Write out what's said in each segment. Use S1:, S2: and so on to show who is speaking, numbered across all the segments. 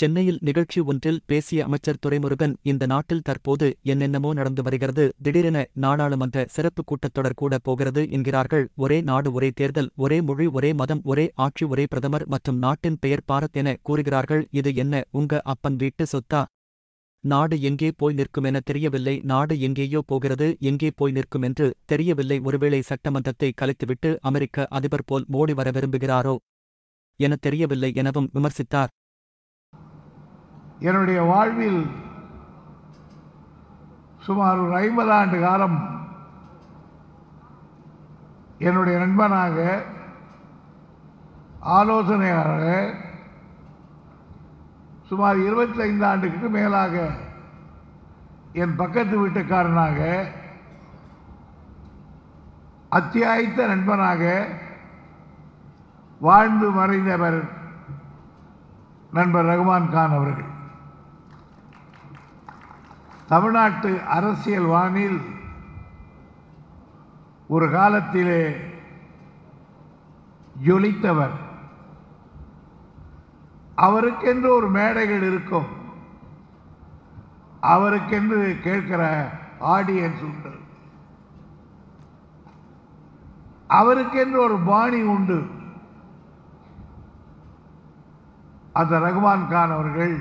S1: சென்னையில் நிகழ்ச்சி ஒன்றில் பேசிய அமைச்சர் துரைமுருகன் இந்த நாட்டில் தற்போது என்னென்னமோ நடந்து வருகிறது திடீரென நாடாளுமன்ற சிறப்பு கூட்டத்தொடர் கூட போகிறது என்கிறார்கள் ஒரே நாடு ஒரே தேர்தல் ஒரே மொழி ஒரே மதம் ஒரே ஆட்சி ஒரே பிரதமர் மற்றும் நாட்டின் பெயர் பாரத் என கூறுகிறார்கள் இது என்ன உங்க அப்பன் வீட்டு சொத்தா நாடு எங்கே போய் நிற்குமென தெரியவில்லை நாடு எங்கேயோ போகிறது எங்கே போய் நிற்கும் என்று தெரியவில்லை ஒருவேளை சட்டமன்றத்தை கலைத்துவிட்டு அமெரிக்க அதிபர் போல் மோடி வர விரும்புகிறாரோ என தெரியவில்லை எனவும் விமர்சித்தார்
S2: என்னுடைய வாழ்வில் சுமார் ஒரு ஐம்பது ஆண்டு காலம் என்னுடைய நண்பனாக ஆலோசனையாக சுமார் 25 ஆண்டுக்கு மேலாக என் பக்கத்து வீட்டுக்காரனாக அத்தியாயத்த நண்பனாக வாழ்ந்து மறைந்தவர் நண்பர் ரகுமான் கான் அவர்கள் தமிழ்நாட்டு அரசியல் வானில் ஒரு காலத்திலே ஜொலித்தவர் அவருக்கென்று ஒரு மேடைகள் இருக்கும் அவருக்கென்று கேட்கிற ஆடியன்ஸ் உண்டு அவருக்கென்று ஒரு பாணி உண்டு அந்த ரகுமான் கான் அவர்கள்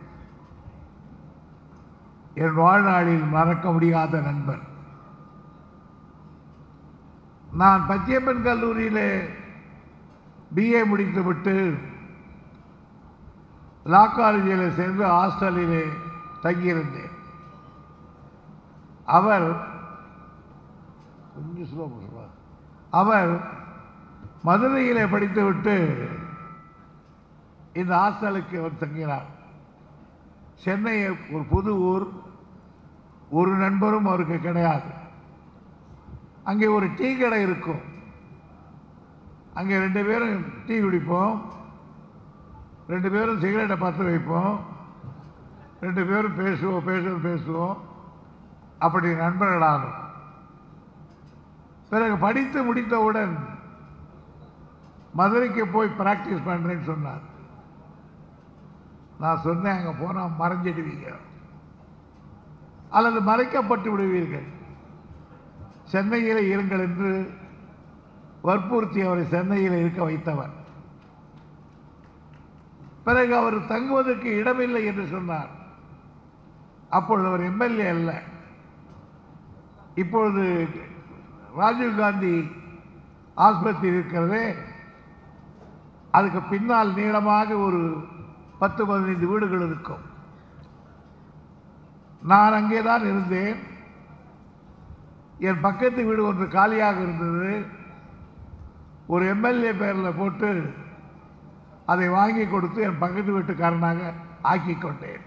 S2: என் வாழ்நாளில் மறக்க முடியாத நண்பர் நான் பச்சையப்பன் கல்லூரியிலே பிஏ முடித்துவிட்டு லா காலேஜில் சேர்ந்து ஹாஸ்டலிலே தங்கியிருந்தேன் அவர் கொஞ்சம் slow பண்ணுவா. அவர் மதுரையிலே படித்துவிட்டு இந்த ஹாஸ்டலுக்கு அவர் தங்கினார் சென்னை ஒரு புது ஊர் ஒரு நண்பரும் அவருக்கு கிடையாது அங்கே ஒரு டீ கடை இருக்கும் அங்கே ரெண்டு பேரும் டீ குடிப்போம் ரெண்டு பேரும் சிகரெட்டை பற்ற வைப்போம் ரெண்டு பேரும் பேசுவோம் பேசுவோம் பேசுவோம் அப்படி நண்பர்களாகும் பிறகு படித்து முடித்தவுடன் மதுரைக்கு போய் பிராக்டிஸ் பண்ணுறேன்னு சொன்னார் நான் சொன்னேன் அங்கே போனால் மறைஞ்சிடுவீங்க அல்லது மறைக்கப்பட்டு விடுவீர்கள் சென்னையில் இருங்கள் என்று வற்புறுத்தி அவரை சென்னையில் இருக்க வைத்தவர் பிறகு அவர் தங்குவதற்கு இடமில்லை என்று சொன்னார் அப்பொழுது அவர் எம்எல்ஏ அல்ல இப்பொழுது ராஜீவ்காந்தி ஆஸ்பத்திரி இருக்கிறதே அதுக்கு பின்னால் நீளமாக ஒரு பத்து பதினைந்து வீடுகள் இருக்கும் நான் அங்கே தான் இருந்தேன் என் பக்கத்து வீடு ஒன்று காலியாக இருந்தது ஒரு எம்எல்ஏ பேரில் போட்டு அதை வாங்கி கொடுத்து என் பக்கத்து வீட்டுக்காரனாக ஆக்கி கொண்டேன்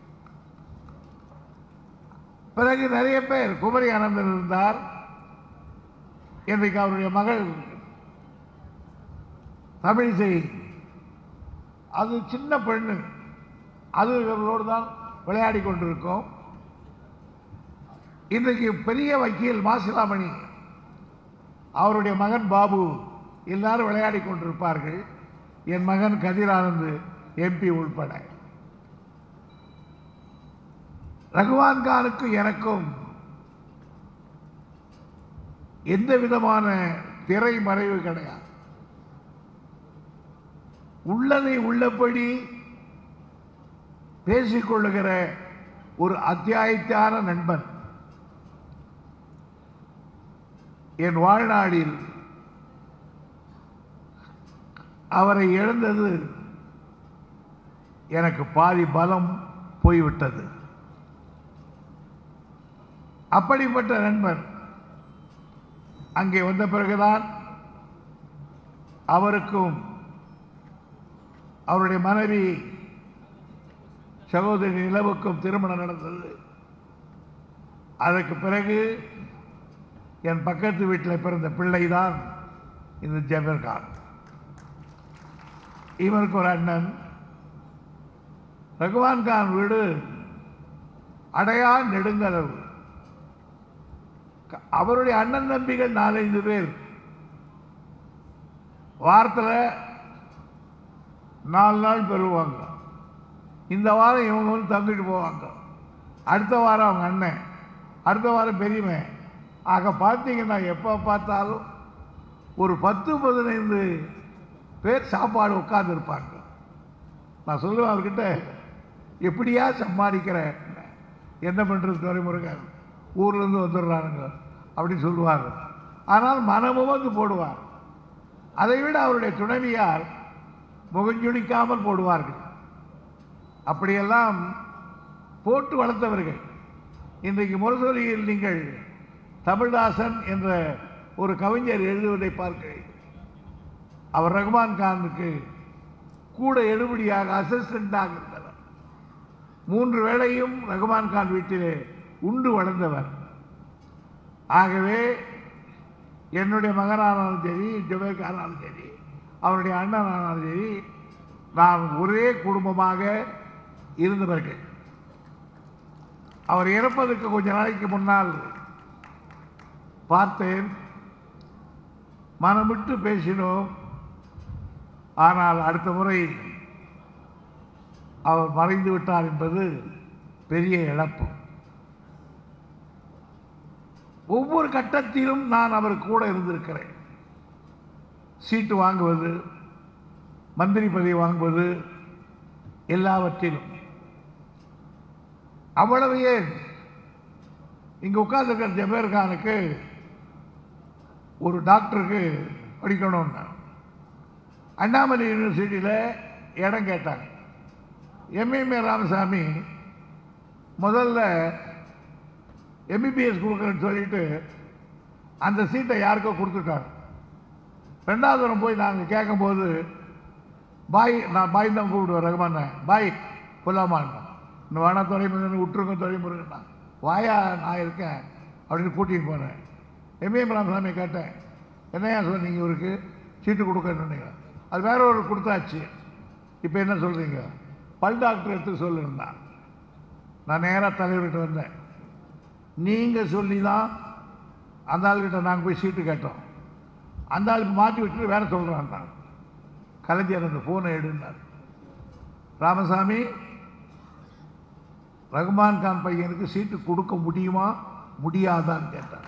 S2: பிறகு நிறைய பேர் குமரி ஆனந்தன் இருந்தார் இன்றைக்கு அவருடைய மகள் தமிழிசை அது சின்ன பெண்ணு அது இவர்களோடு தான் விளையாடி கொண்டிருக்கோம் இன்றைக்கு பெரிய வக்கீல் மாசிலாமணி அவருடைய மகன் பாபு எல்லாரும் விளையாடி கொண்டிருப்பார்கள் என் மகன் கதிரானந்த் எம்பி உள்பட ரகுமான் கானுக்கும் எனக்கும் எந்த விதமான திரை மறைவு கிடையாது உள்ளதை உள்ளபடி பேசிக்கொள்ளுகிற ஒரு அத்தியாயத்தான நண்பன் என் வாழ்நாளில் அவரை இழந்தது எனக்கு பாதி பலம் போய்விட்டது அப்படிப்பட்ட நண்பர் அங்கே வந்த பிறகுதான் அவருக்கும் அவருடைய மனைவி சகோதரி நிலவுக்கும் திருமணம் நடந்தது அதற்கு பிறகு என் பக்கத்து வீட்டில் பிறந்த பிள்ளை தான் இந்த ஜபர் கான் இவருக்கு ஒரு அண்ணன் ரகுமான் கான் வீடு அடையா நெடுங்கலவு அவருடைய அண்ணன் தம்பிகள் நாலஞ்சு பேர் வாரத்தில் நாலு நாள் பெறுவாங்க இந்த வாரம் இவங்க வந்து தந்துட்டு போவாங்க அடுத்த வாரம் அவங்க அண்ணன் அடுத்த வாரம் பெரியவன் ஆக பார்த்தீங்கன்னா எப்போ பார்த்தாலும் ஒரு பத்து பதினைந்து பேர் சாப்பாடு உட்கார்ந்துருப்பாங்க நான் சொல்லுவேன் அவர்கிட்ட எப்படியா சம்பாதிக்கிற என்ன பண்ணுறது துறைமுருகன் ஊர்லேருந்து வந்துடுறானுங்க அப்படி சொல்லுவார் ஆனால் மனமும் வந்து போடுவார் அதை விட அவருடைய துணைவியார் முகஞ்சுடிக்காமல் போடுவார்கள் அப்படியெல்லாம் போட்டு வளர்த்தவர்கள் இன்றைக்கு முரசொலியில் நீங்கள் தமிழ்தாசன் என்ற ஒரு கவிஞர் எழுதுவதை பார்க்கிறேன் அவர் ரகுமான் கானுக்கு கூட எடுபடியாக அசிஸ்டண்டாக இருந்தவர் மூன்று வேளையும் ரகுமான் கான் வீட்டிலே உண்டு வளர்ந்தவர் ஆகவே என்னுடைய மகனானாலும் சரி ஜுபேக் ஆனாலும் சரி அவருடைய அண்ணன் ஆனாலும் சரி நான் ஒரே குடும்பமாக இருந்தவர்கள் அவர் இறப்பதற்கு கொஞ்ச நாளைக்கு முன்னால் பார்த்தேன் மனமிட்டு பேசினோம் ஆனால் அடுத்த முறை அவர் மறைந்து விட்டார் என்பது பெரிய இழப்பு ஒவ்வொரு கட்டத்திலும் நான் அவர் கூட இருந்திருக்கிறேன் சீட்டு வாங்குவது மந்திரி பதவி வாங்குவது எல்லாவற்றிலும் அவ்வளவு ஏன் இங்க உட்கார்ந்துருக்கிற ஜபேர் கானுக்கு ஒரு டாக்டருக்கு படிக்கணும்னா அண்ணாமலை யூனிவர்சிட்டியில் இடம் கேட்டாங்க எம்ஏஎம்ஏ ராமசாமி முதல்ல எம்பிபிஎஸ் கொடுக்குறேன்னு சொல்லிட்டு அந்த சீட்டை யாருக்கோ கொடுத்துட்டாங்க ரெண்டாவது தரம் போய் நாங்கள் கேட்கும்போது பாய் நான் பாய் தான் கூப்பிடுவேன் ரகுமான பாய் கொல்லாமான்னா இந்த வேணா துறைமுருகன் விட்டுருங்க துறைமுருகன் வாயா நான் இருக்கேன் அப்படின்னு கூட்டிகிட்டு போனேன் எம்ஏஎம் ராமசாமி கேட்டேன் என்னையா சொன்னீங்க இவருக்கு சீட்டு கொடுக்கணுன்னீங்க அது வேற ஒரு கொடுத்தாச்சு இப்போ என்ன சொல்கிறீங்க பல் டாக்டர் எடுத்து சொல்லுன்னா நான் நேராக தலைவர்கிட்ட வந்தேன் நீங்கள் சொல்லி தான் அந்த ஆள்கிட்ட நாங்கள் போய் சீட்டு கேட்டோம் அந்த ஆளுக்கு மாற்றி விட்டுட்டு வேற சொல்கிறான் நான் கலைஞர் அந்த ஃபோனை எடுனார் ராமசாமி ரகுமான் கான் பையனுக்கு சீட்டு கொடுக்க முடியுமா முடியாதான்னு கேட்டார்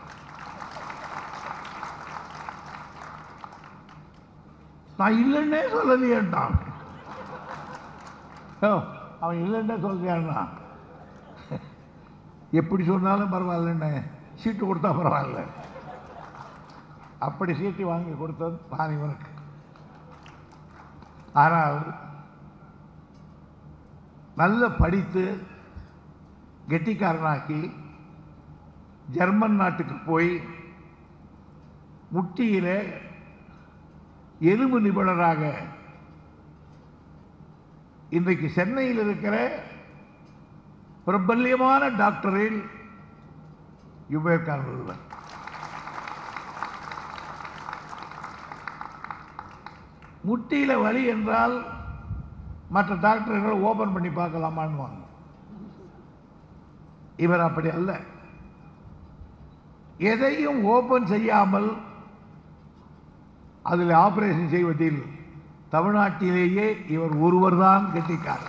S2: நான் இல்லைன்னே சொல்லலையேன்ட்டான் ஓ, அவன் இல்லைன்னே சொல்றியான்னா எப்படி சொன்னாலும் பரவாயில்லண்ணே சீட்டு கொடுத்தா பரவாயில்ல அப்படி சீட்டு வாங்கி கொடுத்தது நான் இவனுக்கு ஆனால் நல்ல படித்து கெட்டிக்காரனாக்கி ஜெர்மன் நாட்டுக்கு போய் முட்டியிலே எலும்பு நிபுணராக இன்றைக்கு சென்னையில் இருக்கிற பிரபல்யமான டாக்டரில் யுபேர்கான் ஒருவர் முட்டியில வலி என்றால் மற்ற டாக்டர்கள் ஓபன் பண்ணி பார்க்கலாமான்னு இவர் அப்படி அல்ல எதையும் ஓபன் செய்யாமல் அதில் ஆபரேஷன் செய்வதில் தமிழ்நாட்டிலேயே இவர் ஒருவர்தான் கெட்டிக்காரர்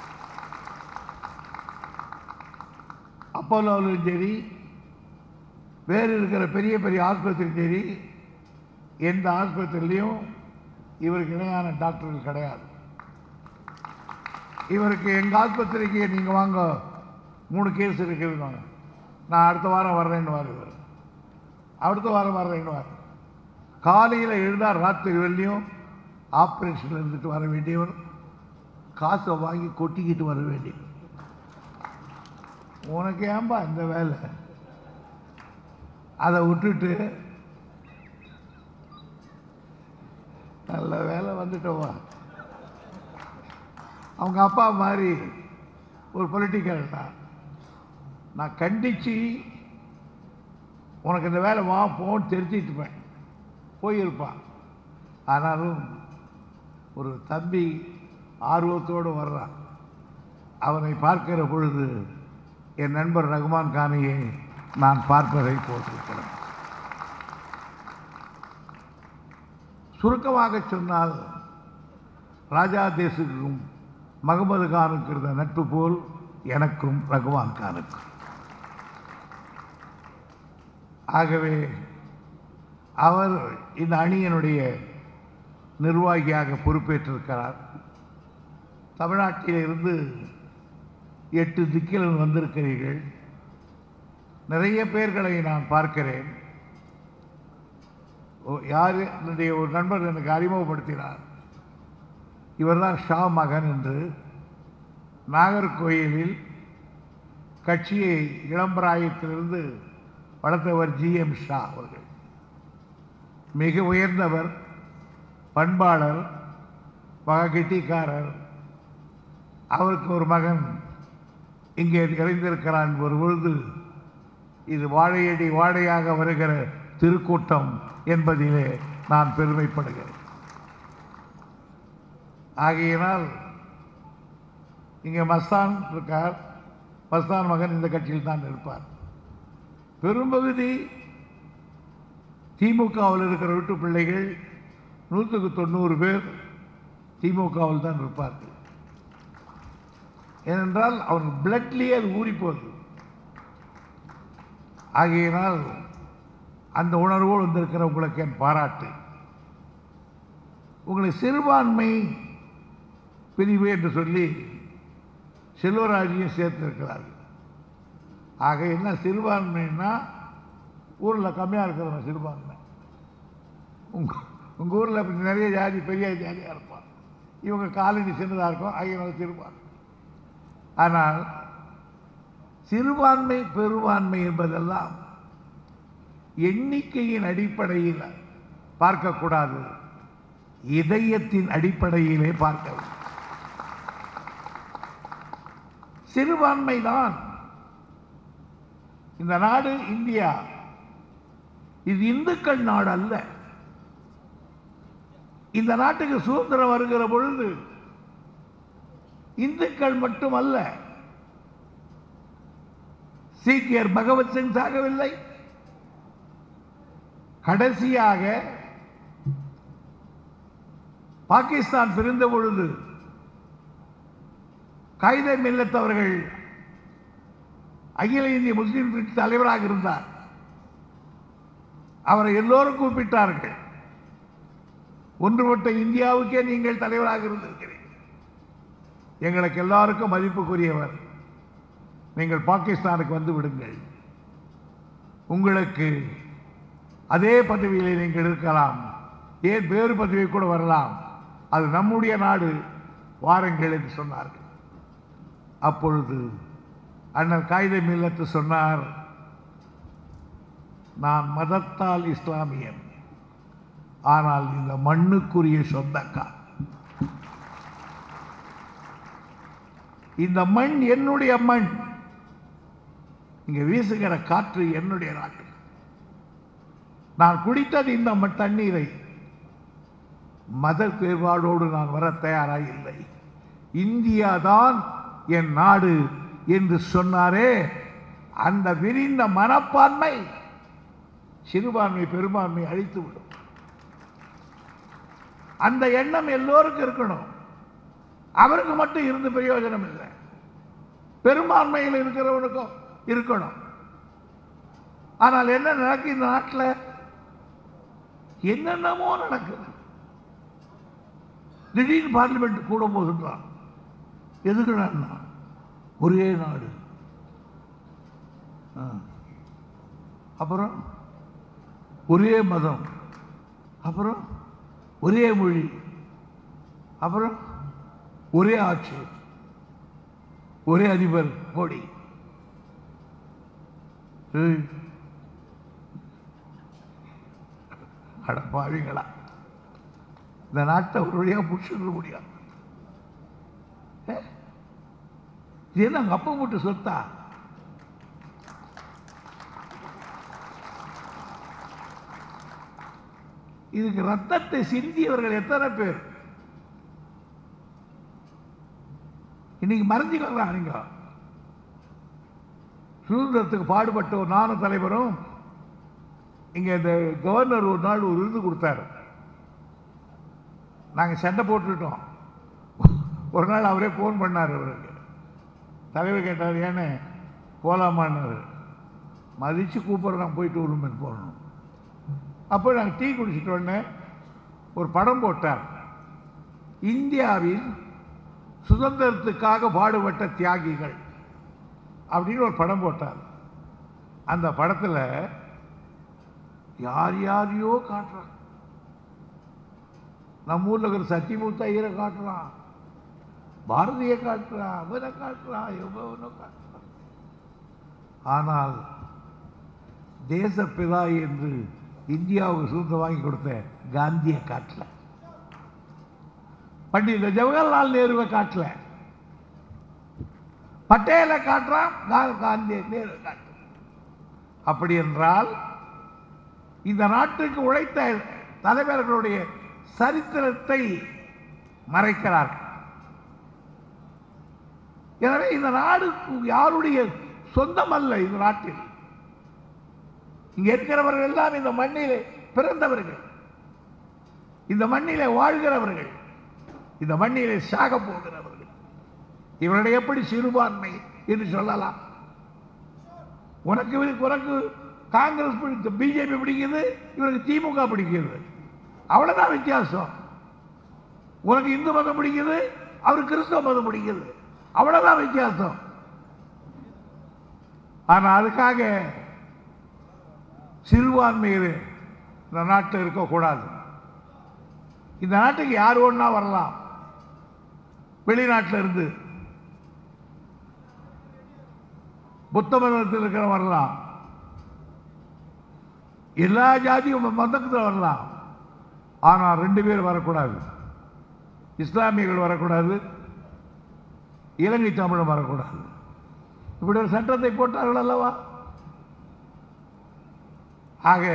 S2: அப்போலோவிலும் சரி வேறு இருக்கிற பெரிய பெரிய ஆஸ்பத்திரியும் சரி எந்த ஆஸ்பத்திரிலையும் இவருக்கு இணையான டாக்டர்கள் கிடையாது இவருக்கு எங்கள் ஆஸ்பத்திரிக்கு நீங்கள் வாங்க மூணு கேஸ் இருக்குதுன்னு நான் அடுத்த வாரம் வர்றேன்னு இவர் அடுத்த வாரம் வர்றேன்னு காலையில் எழுந்தால் ராத்திரி வெள்ளியும் ஆப்ரேஷன் இருந்துட்டு வர வேண்டியவர் காசை வாங்கி கொட்டிக்கிட்டு வர வேண்டியவர் உனக்கு ஏன்பா இந்த வேலை அதை விட்டுட்டு நல்ல வேலை வந்துட்டோமா அவங்க அப்பா மாதிரி ஒரு பொலிட்டிக்கல் தான் நான் கண்டித்து உனக்கு இந்த வேலை வா போன்னு தெரிஞ்சிட்டுப்பேன் போயிருப்பான் ஆனாலும் ஒரு தம்பி ஆர்வத்தோடு வர்றான் அவனை பார்க்கிற பொழுது என் நண்பர் ரகுமான் கானையை நான் பார்ப்பதை போட்டிருக்கிறேன் சுருக்கமாக சொன்னால் ராஜா தேசுக்கும் மகமது கானுக்கு இருந்த நட்பு போல் எனக்கும் ரகுமான் கானுக்கும் ஆகவே அவர் இந்த அணியினுடைய நிர்வாகியாக பொறுப்பேற்றிருக்கிறார் தமிழ்நாட்டில் இருந்து எட்டு திக்கில் வந்திருக்கிறீர்கள் நிறைய பேர்களை நான் பார்க்கிறேன் ஓ- யார் என்னுடைய ஒரு நண்பர் எனக்கு அறிமுகப்படுத்தினார் இவர்தான் ஷா மகன் என்று நாகர்கோயிலில் கட்சியை இளம்பிராயத்திலிருந்து வளர்த்தவர் ஜி எம் ஷா அவர்கள் மிக உயர்ந்தவர் பண்பாளர் மக கெட்டிக்காரர் அவருக்கு ஒரு மகன் இங்கே இறைந்திருக்கிறான் ஒரு பொழுது இது வாழையடி வாழையாக வருகிற திருக்கூட்டம் என்பதிலே நான் பெருமைப்படுகிறேன் ஆகையினால் இங்கே மஸ்தான் இருக்கார் மஸ்தான் மகன் இந்த கட்சியில் தான் இருப்பார் பெரும்பகுதி திமுகவில் இருக்கிற வீட்டு பிள்ளைகள் நூற்றுக்கு தொண்ணூறு பேர் திமுகவில் தான் இருப்பார்கள் ஏனென்றால் அவன் பிளட்லேயே அது ஊறி போகுது ஆகையினால் அந்த உணர்வோடு வந்திருக்கிற உங்களுக்கு என் பாராட்டு உங்களை சிறுபான்மை பிரிவு என்று சொல்லி செல்வராஜையும் சேர்த்திருக்கிறார்கள் ஆக என்ன சிறுபான்மைன்னா ஊரில் கம்மியாக இருக்கிறவங்க சிறுபான்மை உங்க உங்கள் ஊரில் நிறைய ஜாதி பெரிய ஜாதியாக இருப்பான் இவங்க காலனி சின்னதாக இருக்கும் ஆகியவங்க சிறுபான்மை ஆனால் சிறுபான்மை பெரும்பான்மை என்பதெல்லாம் எண்ணிக்கையின் அடிப்படையில் பார்க்கக்கூடாது இதயத்தின் அடிப்படையிலே பார்க்க வேண்டும். சிறுபான்மைதான் இந்த நாடு இந்தியா இது இந்துக்கள் நாடு அல்ல இந்த நாட்டுக்கு சுதந்திரம் வருகிற பொழுது இந்துக்கள் மட்டுமல்ல சீக்கியர் பகவத் சிங் சாகவில்லை கடைசியாக பாகிஸ்தான் பிரிந்த பொழுது காயிதே மில்லத் அவர்கள் அகில இந்திய முஸ்லிம் லீக் தலைவராக இருந்தார் அவரை எல்லோரும் கூப்பிட்டார்கள் ஒன்றுபட்ட இந்தியாவுக்கே நீங்கள் தலைவராக இருந்திருக்கிறீர்கள் எங்களுக்கு எல்லாருக்கும் மதிப்புக்குரியவர் நீங்கள் பாகிஸ்தானுக்கு வந்து விடுங்கள் உங்களுக்கு அதே பதவியிலே நீங்கள் இருக்கலாம் ஏன் வேறு பதவி கூட வரலாம் அது நம்முடைய நாடு வாருங்கள் என்று சொன்னார்கள் அப்பொழுது அண்ணன் காகித மில்லத்து சொன்னார் நான் மதத்தால் இஸ்லாமியன் ஆனால் இந்த மண்ணுக்குரிய சொந்தக்கார் இந்த மண் என்னுடைய மண் இங்க வீசுகிற காற்று என்னுடைய நாட்டு நான் குடித்தது இந்த ம- தண்ணீரை மத வேறுபாடோடு நான் வர தயாராக இல்லை இந்தியா தான் என் நாடு என்று சொன்னாரே அந்த விரிந்த மனப்பான்மை சிறுபான்மை பெரும்பான்மை அழித்து விடும் அந்த எண்ணம் எல்லோருக்கும் இருக்கணும் அவருக்கு மட்டும் இருந்து பிரயோஜனம் இல்லை பெரும்பான்மையில் இருக்கிறவனுக்கும் இருக்கணும் ஆனால் என்ன நடக்குது இந்த நாட்டில் என்னென்னமோ நடக்குது திடீர்னு பார்லிமெண்ட் கூட போகுதுன்றான் எதுக்குடான்னா ஒரே நாடு ஆ. அப்புறம் ஒரே மதம் அப்புறம் ஒரே மொழி அப்புறம் ஒரே ஆட்சி ஒரே அதிபர் மோடி ஏய். அட பாவிங்களா இந்த நாட்டை ஒரு வழியாக பிடிச்சிட முடியாது ஏ? இது என்ன அவங்க அப்பா போட்டு சொத்தா இதுக்கு ரத்தத்தை சிந்தியவர்கள் எத்தனை பேர் இன்னைக்கு மறைஞ்சுக்கலாம் நீங்க சுதந்திரத்துக்கு பாடுபட்ட ஒரு நானும் தலைவரும் இங்க இந்த கவர்னர் ஒரு நாள் ஒரு விருது கொடுத்தாரு நாங்க சண்டை போட்டுட்டோம் ஒரு நாள் அவரே ஃபோன் பண்ணார் அவருக்கு தலைவர் கேட்டார் ஏன்னு போகலாமான்னாரு மதித்து கூப்பிட்றோம் போயிட்டு உரிமைன்னு போகணும் அப்போ நாங்கள் டீ குடிச்சிட்ட உடனே ஒரு படம் போட்டார் இந்தியாவின் சுதந்திரத்துக்காக பாடுபட்ட தியாகிகள் அப்படின்னு ஒரு படம் போட்டார் அந்த படத்தில் யார் யாரையோ காட்டுறான் நம்ம ஊரில் இருக்கிற சத்தியமூர்த்தி ஐயரை காட்டுறான் பாரதியை காட்டுறான் அவரை காட்டுறான் எவ்வளோ காட்டுறான் ஆனால் தேசப்பிதா என்று இந்தியாவுக்கு சுதந்திரம் வாங்கி கொடுத்த காந்தியை காட்டல பண்டித ஜவஹர்லால் நேருவை காட்டல பட்டேலை காட்டுறான் கா- காந்தி நேரு காட்டுறான் அப்படி என்றால் இந்த நாட்டுக்கு உழைத்த தலைவர்களுடைய சரித்திரத்தை மறைக்கிறார்கள் எனவே இந்த நாடு யாருடைய சொந்தம் அல்ல இந்த நாட்டில் இங்க இருக்கிறவர்கள் எல்லாம் இந்த மண்ணிலே பிறந்தவர்கள் இந்த மண்ணிலே வாழ்கிறவர்கள் இந்த மண்ணிலே சாக போகிறவர்கள் இவர்களை எப்படி சிறுபான்மை என்று சொல்லலாம் உனக்கு உனக்கு காங்கிரஸ் பிடித்த பிஜேபி பிடிக்குது இவருக்கு திமுக பிடிக்குது அவ்வளவுதான் வித்தியாசம் உனக்கு இந்து மதம் பிடிக்குது அவருக்கு கிறிஸ்தவ மதம் பிடிக்குது அவ்வளவுதான் வித்தியாசம் ஆனா அதுக்காக சிறுபான்மையர் இந்த நாட்டில் இருக்கக்கூடாது இந்த நாட்டுக்கு யார் ஒன்றா வரலாம் வெளிநாட்டில் இருந்து புத்த மதத்தில் இருக்கிற வரலாம் எல்லா ஜாதியும் மதத்தில் வரலாம் ஆனால் ரெண்டு பேர் வரக்கூடாது இஸ்லாமியர்கள் வரக்கூடாது இலங்கை தமிழன் வரக்கூடாது இப்படி ஒரு சட்டத்தை போட்டார்கள் அல்லவா ஆக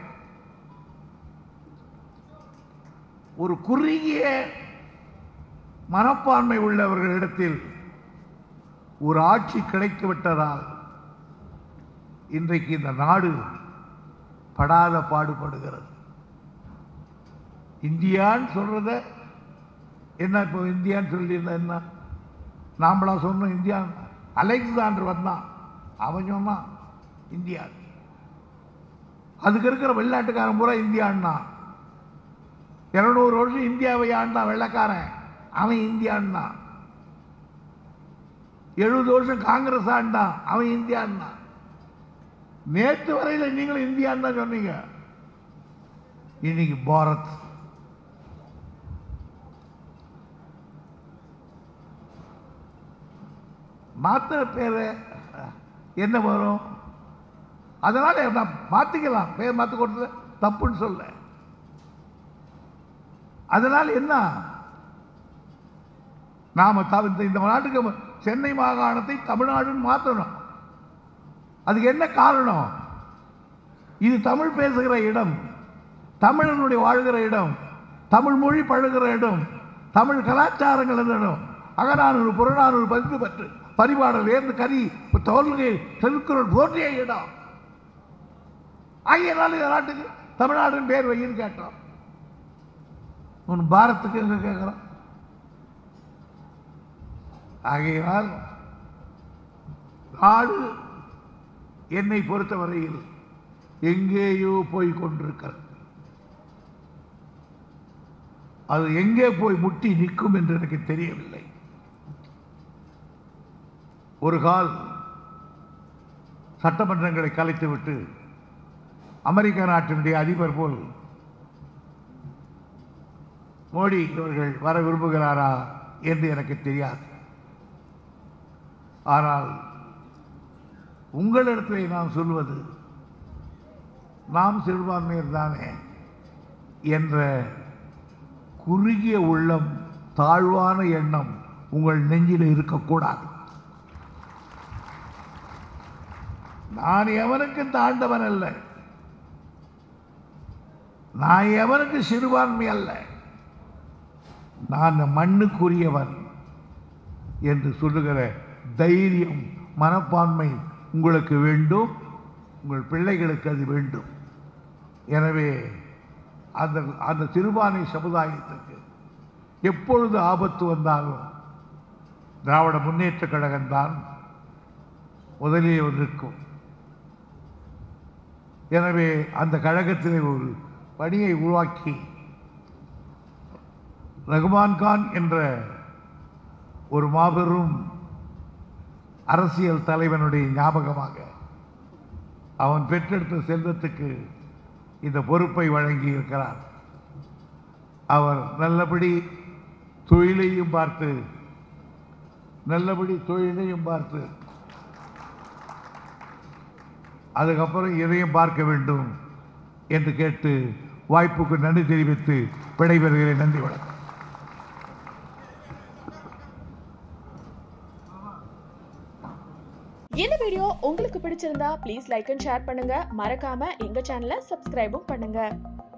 S2: ஒரு குறுகிய மனப்பான்மை உள்ளவர்களிடத்தில் ஒரு ஆட்சி கிடைத்து விட்டதால் இன்றைக்கு இந்த நாடு படாத பாடுபடுகிறது இந்தியான்னு சொல்றத என்ன இப்போ இந்தியான்னு சொல்லியிருந்தா என்ன நாமளா சொன்னோம் இந்தியா அலெக்சாண்டர் வந்தான் அவன் சொன்னான் இந்தியா அதுக்கு இருக்கிற வெளிநாட்டுக்காரன் பூரா இந்தியான்னா இருநூறு வருஷம் இந்தியாவை ஆண்டான் வெள்ளக்காரன் அவன் இந்தியான்னா எழுபது வருஷம் காங்கிரஸ் ஆண்டான் அவன் இந்தியான்னா நேற்று வரையில நீங்களும் இந்தியான்னு தான் சொன்னீங்க இன்னைக்கு பாரத் மாத்திர பேரு என்ன வரும் அதனால நான் மாத்திக்கலாம் பேர் மாத்த கொடுத்தது தப்புன்னு சொல்ல அதனால என்ன நாம த- இந்த- இந்த நாட்டுக்கு சென்னை மாகாணத்தை தமிழ்நாடுன்னு மாற்றணும் அதுக்கு என்ன காரணம் இது தமிழ் பேசுகிற இடம் தமிழனுடைய வாழ்கிற இடம் தமிழ் மொழி பழகுற இடம் தமிழ் கலாச்சாரங்கள் இருந்த இடம் அகநானூறு புறநானூறு பதித்து பற்று பரிபாடல் ஏந்து கரி தோல்கை திருக்குறள் போற்றிய இடம் ஆகியனால இந்த நாட்டுக்கு தமிழ்நாடுன்னு பேர் வையின்னு கேட்டோம் உன் பாரத்துக்கு எங்க கேட்கிறோம் ஆகையினால் நாடு என்னை பொறுத்தவரையில் எங்கேயோ போய் கொண்டிருக்கிறது அது எங்கே போய் முட்டி நிற்கும் என்று எனக்கு தெரியவில்லை ஒரு கால் சட்டமன்றங்களை கலைத்துவிட்டு அமெரிக்க நாட்டினுடைய அதிபர் போல் மோடி அவர்கள் வர விரும்புகிறாரா என்று எனக்கு தெரியாது ஆனால் உங்களிடத்தில் நான் சொல்வது நாம் சிறுபான்மையர் தானே என்ற குறுகிய உள்ளம் தாழ்வான எண்ணம் உங்கள் நெஞ்சில் இருக்கக்கூடாது நான் எவனுக்கு தாண்டவன் அல்ல நான் எவனுக்கு சிறுபான்மை அல்ல நான் மண்ணுக்குரியவன் என்று சொல்லுகிற தைரியம் மனப்பான்மை உங்களுக்கு வேண்டும் உங்கள் பிள்ளைகளுக்கு அது வேண்டும் எனவே அந்த அந்த சிறுபான்மை சமுதாயத்துக்கு எப்பொழுது ஆபத்து வந்தாலும் திராவிட முன்னேற்றக் கழகம்தான் முதலில் இருக்கும் எனவே அந்த கழகத்திலே ஒரு பணியை உருவாக்கி ரகுமான் கான் என்ற ஒரு மாபெரும் அரசியல் தலைவனுடைய ஞாபகமாக அவன் பெற்றெடுத்த செல்வத்துக்கு இந்த பொறுப்பை வழங்கி இருக்கிறார் அவர் நல்லபடி தொழிலையும் பார்த்து நல்லபடி தொழிலையும் பார்த்து அதுக்கப்புறம் இதையும் பார்க்க வேண்டும் என்று கேட்டு வாய்ப்புக்கு நன்றி தெரிவித்து விடைபெறுகிறேன் நன்றி வணக்கம்
S3: இந்த வீடியோ உங்களுக்கு பிடிச்சிருந்தா ப்ளீஸ் லைக் அண்ட் ஷேர் பண்ணுங்க மறக்காம எங்க சேனலை சப்ஸ்கிரைபும் பண்ணுங்க